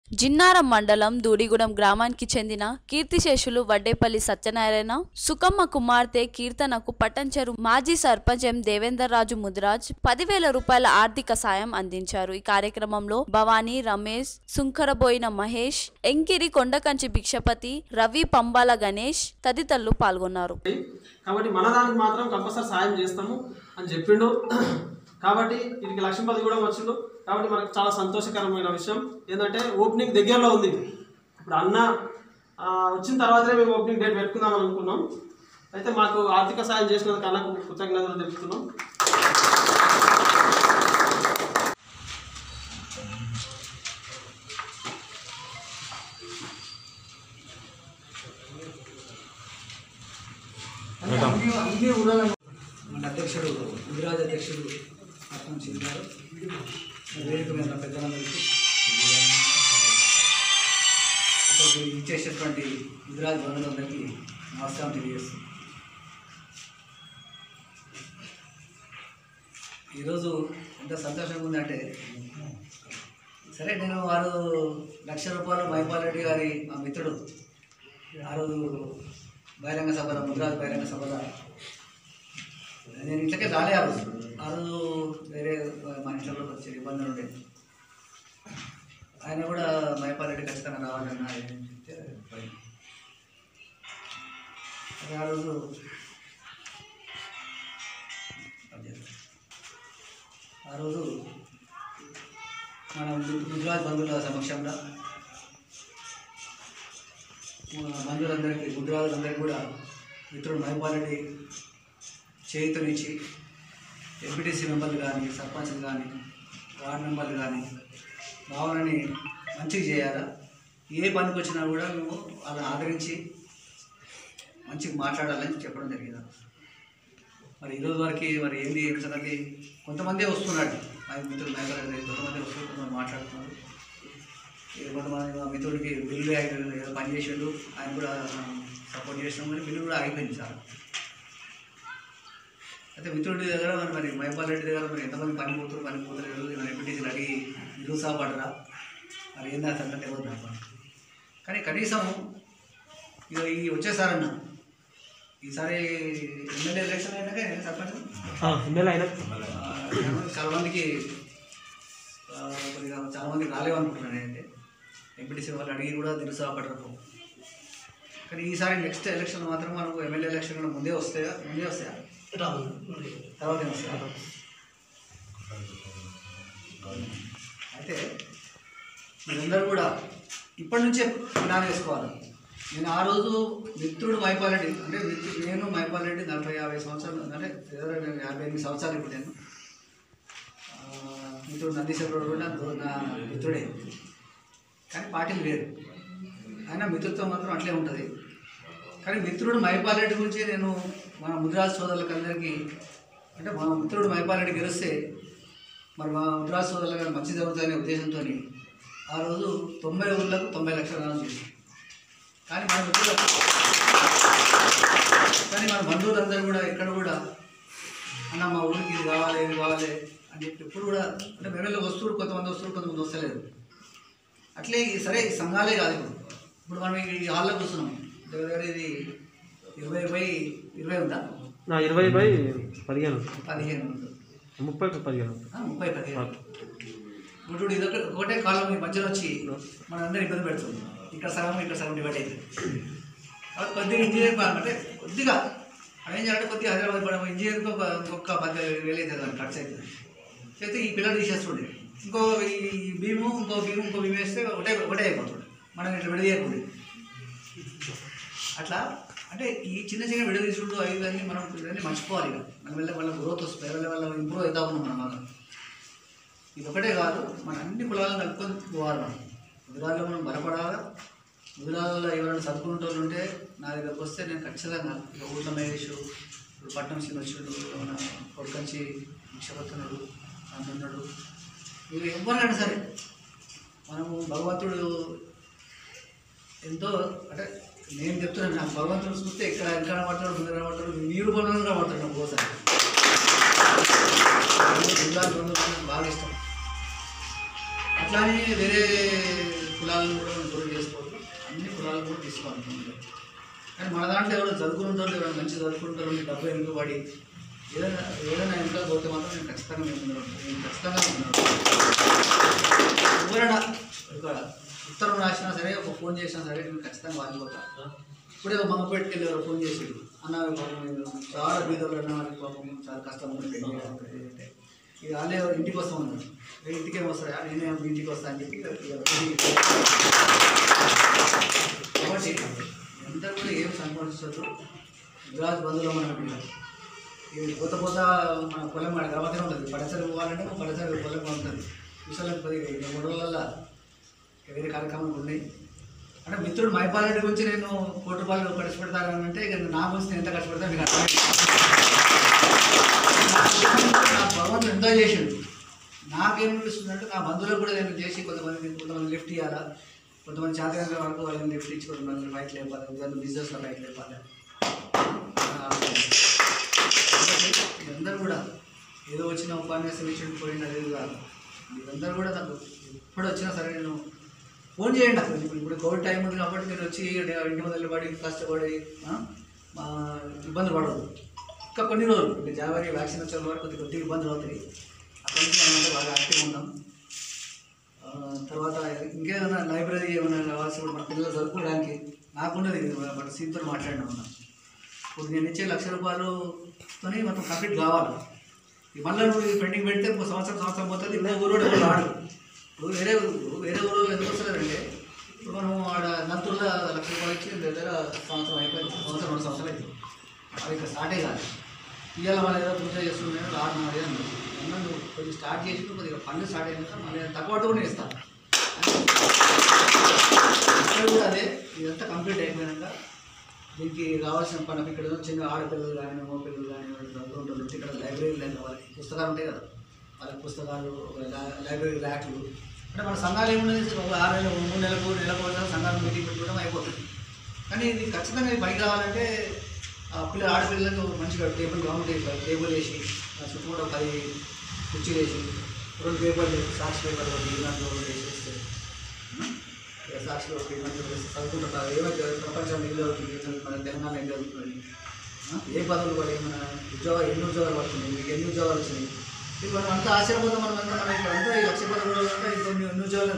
జిన్నారం మండలం దూడిగూడెం గ్రామానికి చెందిన కీర్తిశేషులు వడ్డేపల్లి సత్యనారాయణ సుకమ్మ కుమార్తె కీర్తనకు పట్టంచెరు మాజీ సర్పంచ్ ఎం దేవేందర్ రాజు ముదిరాజ్ పదివేల రూపాయల ఆర్థిక సాయం అందించారు ఈ కార్యక్రమంలో భవానీ రమేష్ సుంకరబోయిన మహేష్ ఎంకిరి కొండకంచి భిక్షపతి రవి పంబాల గణేష్ తదితరులు పాల్గొన్నారు కాబట్టి మన దానికి మాత్రం కంపల్సరీ సాయం చేస్తాము అని చెప్పిండు కాబట్టి వీరికి లక్ష్మీపతి కూడా వచ్చిండు కాబట్టి మనకు చాలా సంతోషకరమైన విషయం ఏంటంటే ఓపెనింగ్ దగ్గరలో ఉంది ఇప్పుడు అన్న ఆ, వచ్చిన తర్వాతనే మేము ఓపెనింగ్ డేట్ పెట్టుకుందాం అనుకున్నాం అయితే మాకు ఆర్థిక సాయం చేసినందుకు అన్నకు కృతజ్ఞతలు తెలుపుతున్నాం మన అధ్యక్షుడు గుజరాత్ అధ్యక్షుడు అర్థం చెందారు వేదిక మీద ఉన్న పెద్దలందరికీ ఇక్కడికి ఇచ్చేసేటువంటి గుజరాత్ బంధువులందరికీ నమస్కారం తెలియజేస్తుంది ఈరోజు ఎంత సంతోషంగా ఉందంటే సరే నేను వారు లక్ష రూపాయలు మైపాల్ రెడ్డి గారి మా మిత్రుడు ఆ రోజు బహిరంగ సభలో గుజరాత్ బహిరంగ సభలో నేను ఇంట్లోకే రాలే ఆ రోజు ఆ రోజు వేరే మా ఇంట్లో కూడా వచ్చే ఇబ్బందులు ఉండేది ఆయన కూడా మైపాల్ రెడ్డి ఖచ్చితంగా రావాలన్నా అని చెప్తే పోయింది. అది ఆ రోజు ఆ రోజు మన గుజరాత్ బంధువుల సమక్షంలో మన బంధువులందరికీ గుజరాతులందరికీ కూడా మిత్రుడు మైపాల్ రెడ్డి చేయుతనిచ్చి ఎంపీటీసీ మెంబర్లు కానీ సర్పంచ్లు కానీ వార్డు మెంబర్లు కానీ భావనని మంచిగా చేయాలా ఏ పనికి వచ్చినా కూడా మేము వాళ్ళని ఆదరించి మంచిగా మాట్లాడాలని చెప్పడం జరిగింది మరి ఈరోజు వరకు మరి ఏంది ఏం సంగతి కొంతమందే వస్తున్నాడు మా మిత్రులు మైపాల్ కొంతమంది వస్తున్నారు కొంతమంది మాట్లాడుతున్నారు ఇక కొంతమంది మా మిత్రుడికి బిల్లు ఆయన ఏదో పని చేసాడు ఆయన కూడా సపోర్ట్ చేసినాం కానీ బిల్లు కూడా అయిపోయింది సార్ అయితే మిత్రుడి దగ్గర మరి మరి మైపాల్ రెడ్డి దగ్గర మరి ఎంతమంది పని పోతున్నారు పని పోతలేరు ఇలా ఎంపీటీసీలు అడిగి నిరుత్సాహపడరా మరి ఏందా సంగతి ఎవరు నాకు కానీ కనీసం ఇక ఈ వచ్చేసారన్న ఈసారి ఎమ్మెల్యే ఎలక్షన్ అయినాక సర్పంచ్ ఎమ్మెల్యే అయినా ఆ, చాలా మందికి ఆ, కొద్దిగా చాలా మందికి రాలేవు అనుకుంటున్నాను నేనైతే ఎంపీటీసీ వాళ్ళు అడిగి కూడా నిరుత్సాహపడరు కానీ ఈసారి నెక్స్ట్ ఎలక్షన్ మాత్రం మనకు ఎమ్మెల్యే ఎలక్షన్ కూడా ముందే వస్తాయా ముందే వస్తాయా తర్వాత వస్తాయా అయితే మీరందరూ కూడా ఇప్పటి నుంచే ప్లాన్ వేసుకోవాలి నేను ఆ రోజు మిత్రుడు మైపాలరెడ్డి అంటే మిత్రుడు నేను మైపాలరెడ్డి నలభై యాభై సంవత్సరాలు అంటే ఏదో నేను యాభై ఎనిమిది సంవత్సరాలు ఇప్పుడు నేను ఆ, మిత్రుడు నందీశ్వరుడు కూడా దో- నా మిత్రుడే కానీ పార్టీలు వేరు ఆయన మిత్రుత్వం మాత్రం అట్లే ఉంటుంది కానీ మిత్రుడు మైపాలరెడ్డి గురించి నేను మన ముద్రాజ్ సోదరులకు అందరికీ అంటే మా మిత్రుడు మైపాలరెడ్డి గెలిస్తే మరి మా ముద్రాజ్ సోదరులకు మంచి జరుగుతుందనే ఉద్దేశంతో ఆ రోజు తొంభై ఊళ్ళకు తొంభై లక్షల దానం చేసి కానీ మన మిత్రులు కానీ మన బంధువులందరూ కూడా ఎక్కడ కూడా అన్న మా ఊరికి ఇది కావాలి ఇది కావాలి అని చెప్పి ఎప్పుడు కూడా అంటే మేమెళ్ళ వస్తువులు కొంతమంది వస్తువులు కొంతమంది వస్తలేదు అట్లే ఈ సరే ఈ సంఘాలే కాదు ఇప్పుడు ఇప్పుడు మనం ఈ హాల్లో కూర్చున్నాం దగ్గర దగ్గర ఇది ఇరవై బై ఇరవై ఉందా నా ఇరవై బై పదిహేను పదిహేను ఉంది. ముప్పై పదిహేను ఆ, ముప్పై పదిహేను ఇప్పుడు ఇది ఒక- ఒకటే కాలం ఈ మధ్యలో వచ్చి మన అందరూ ఇబ్బంది పెడుతుంది ఇక్కడ సగం ఇక్కడ సగం డివైడ్ అయింది కాబట్టి కొద్దిగా ఇంజనీర్ అంటే కొద్దిగా అదేం చేయాలంటే కొద్దిగా హైదరాబాద్ పడడం ఇంజనీర్కి ఒక ఇంకొక పది వేలు అవుతుంది దానికి ఖర్చు అవుతుంది అయితే ఈ పిల్లలు తీసేస్తుండే ఇంకో ఈ భీము ఇంకో భీము ఇంకో భీము వేస్తే ఒకటే ఒకటే అయిపోతుండే మనం ఇట్లా విడదీయకూడదు అట్లా అంటే ఈ చిన్న చిన్న విడదీసుడు అవి అన్నీ మనం ఇవన్నీ మర్చిపోవాలి ఇక మన వల్ల వాళ్ళ గ్రోత్ వస్తుంది వల్ల వల్ల ఇంప్రూవ్ అవుతా ఉన్నాం మనం బాగా ఇది ఒకటే కాదు మన అన్ని కులాలను కలుపుకొని పోవాలి మనం గుజరాత్లో మనం బలపడాలా గుజరాత్లో ఎవరైనా చదువుకునే వాళ్ళు ఉంటే నా దగ్గరకు వస్తే నేను ఖచ్చితంగా ఇక ఊళ్ళో మహేష్ ఇప్పుడు పట్నం శ్రీనివాసుడు మన కొడుకంచి భిక్షపత్రుడు అంటున్నాడు ఇవి ఎవరైనా సరే మనము భగవంతుడు ఎంతో అంటే నేను చెప్తున్నాను నాకు భగవంతుడు చూస్తే ఇక్కడ ఎక్కడ కనబడతాడు ముందు కనబడతాడు మీ రూపంలో కనబడతాడు నాకు ఒకసారి గుజరాత్ బంధువులు నాకు బాగా ఇష్టం అట్లానే వేరే కులాల తీసుకోవాలి కానీ మన దాంట్లో ఎవరో చదువుకుంటారు ఎవరైనా మంచి చదువుకుంటారు మీ డబ్బు ఎందుకు పడి ఏదైనా ఏదైనా ఇంకా పోతే మాత్రం నేను ఖచ్చితంగా నేను ఉన్నాను. నేను ఖచ్చితంగా ఉన్నాను ఎవరైనా ఒక ఉత్తరం రాసినా సరే ఒక ఫోన్ చేసినా సరే నేను ఖచ్చితంగా వాడిపోతా ఇప్పుడే ఒక మంగపేటకి వెళ్ళి ఎవరో ఫోన్ చేసి అన్న పాపం నేను చాలా బీదలు అన్న వాళ్ళకి పాపం చాలా కష్టం ఉంది పెళ్లి చేయడం అంటే ఇక వాళ్ళే ఇంటికి వస్తా ఉన్నారు "ఏ, ఇంటికి ఏమి వస్తాయా నేనే మీ ఇంటికి వస్తా అని చెప్పి ఇక ఇంటికి కాబట్టి అందరూ కూడా ఏం సంపాదించదు గుజరాత్ బంధువులు మన పిల్లలు ఇది కొత్త కొత్త మన పొలం మన గ్రామతే ఉంటుంది పడసరి పోవాలంటే పడసరి పొలం ఉంటుంది విషయాలకు పది ఇక మూడు రోజులల్లో వేరే కార్యక్రమాలు ఉన్నాయి అంటే మిత్రుడు మైపాలరెడ్డి గురించి నేను కోటి రూపాయలు ఖర్చు పెడతాను అంటే ఇక నా గురించి నేను ఎంత ఖర్చు పెడతాను మీకు అర్థమైంది నా భగవంతుడు ఎంతో చేసిండు నాకేమనిపిస్తుంది అంటే నా బంధువులకు కూడా నేను చేసి కొంతమంది కొంతమంది లిఫ్ట్ ఇవ్వాలా కొంతమంది చేతగానే వరకు వాళ్ళని లిఫ్ట్ ఇచ్చి కొంతమంది బయట లేపాలి కొంతమంది బిజినెస్లో బయట లేపాలి ఆ, కాబట్టి మీరందరూ కూడా ఏదో వచ్చిన ఉపన్యాసం ఇచ్చి పోయిన లేదు కాదు మీరందరూ కూడా నాకు ఎప్పుడు వచ్చినా సరే నేను ఫోన్ చేయండి అసలు ఇప్పుడు ఇప్పుడు కోవిడ్ టైం ఉంది కాబట్టి మీరు వచ్చి ఇంటి ముందు పడి కష్టపడి ఆ, మా ఇబ్బంది పడదు ఇంకా కొన్ని రోజులు ఇంకా జనవరి వ్యాక్సిన్ వచ్చే వరకు కొద్దిగా కొద్దిగా ఇబ్బందులు అవుతాయి అక్కడి నుంచి మనమంతా బాగా యాక్టివ్గా ఉన్నాం ఆ, తర్వాత ఇంకేదైనా లైబ్రరీ ఏమైనా కావాల్సి మన పిల్లలు చదువుకోవడానికి నాకున్నది మన సీతో మాట్లాడినా ఉన్నాం ఇప్పుడు నేను ఇచ్చే లక్ష రూపాయలతోనే మొత్తం కంప్లీట్ కావాలి ఈ మళ్ళీ నువ్వు ఇది పెండింగ్ పెడితే ఇంకో సంవత్సరం సంవత్సరం పోతుంది ఇంకో ఊరోడు ఎవరు రాడు ఇప్పుడు వేరే ఊరు- వేరే ఊరు ఎందుకు వస్తారంటే ఇప్పుడు మనం ఆడ నంతుల్లో లక్ష రూపాయలు ఇచ్చి దగ్గర సంవత్సరం అయిపోయింది సంవత్సరం రెండు సంవత్సరాలు అయింది అది ఇంకా స్టార్టే కాదు ఇవాళ మన ఏదో పూజ చేస్తున్నాను రాను అదే అన్నాడు అన్నా నువ్వు కొద్దిగా స్టార్ట్ చేసి కొద్దిగా పనులు స్టార్ట్ అయినాక మళ్ళీ తక్కువ కూడా నేను ఇస్తాను ఇక్కడ కూడా అదే ఇదంతా కంప్లీట్ అయిపోయినాక దీనికి కావాల్సిన పని ఇక్కడ ఏదో చిన్న ఆడపిల్లలు కానీ మగ పిల్లలు కానీ చదువుకుంటారు ఉంటే ఇక్కడ లైబ్రరీ లేదు వాళ్ళకి పుస్తకాలు ఉంటాయి కదా వాళ్ళకి పుస్తకాలు లై- లైబ్రరీ ర్యాక్లు అంటే మన సంఘాలు ఏమున్నది ఒక ఆరు నెలలు మూడు నెలలకు నెలకు ఒకసారి సంఘాలు మీటింగ్ పెట్టుకోవడం అయిపోతుంది కానీ ఇది ఖచ్చితంగా ఇది పనికి రావాలంటే ఆ పిల్లలు ఆడపిల్లలకు మంచిగా టేబుల్ గ్రౌండ్ వేసి టేబుల్ వేసి ఆ చుట్టూ ఒక పది కుర్చీలు వేసి రెండు పేపర్లు సాక్షి పేపర్లు ఒకటి ఈనాడులో ఒకటి వేసేస్తే ఇక సాక్షిలో ఒకటి మంచిగా వేసి చదువుకుంటుంటారు ఏమైతే ప్రపంచం ఏం జరుగుతుంది మన తెలంగాణ ఏం జరుగుతుంది ఆ? ఏ పదవులు పడి మన ఉద్యోగాలు ఎన్ని ఉద్యోగాలు పడుతున్నాయి మీకు ఎన్ని ఉద్యోగాలు వచ్చినాయి ఇప్పుడు మనం అంతా ఆశ్చర్యపోతాం మనం అంతా మనం ఇక్కడ అంతా ఈ లక్ష పదవులు అంతా ఇంకొన్ని ఎన్ని ఉద్యోగాలు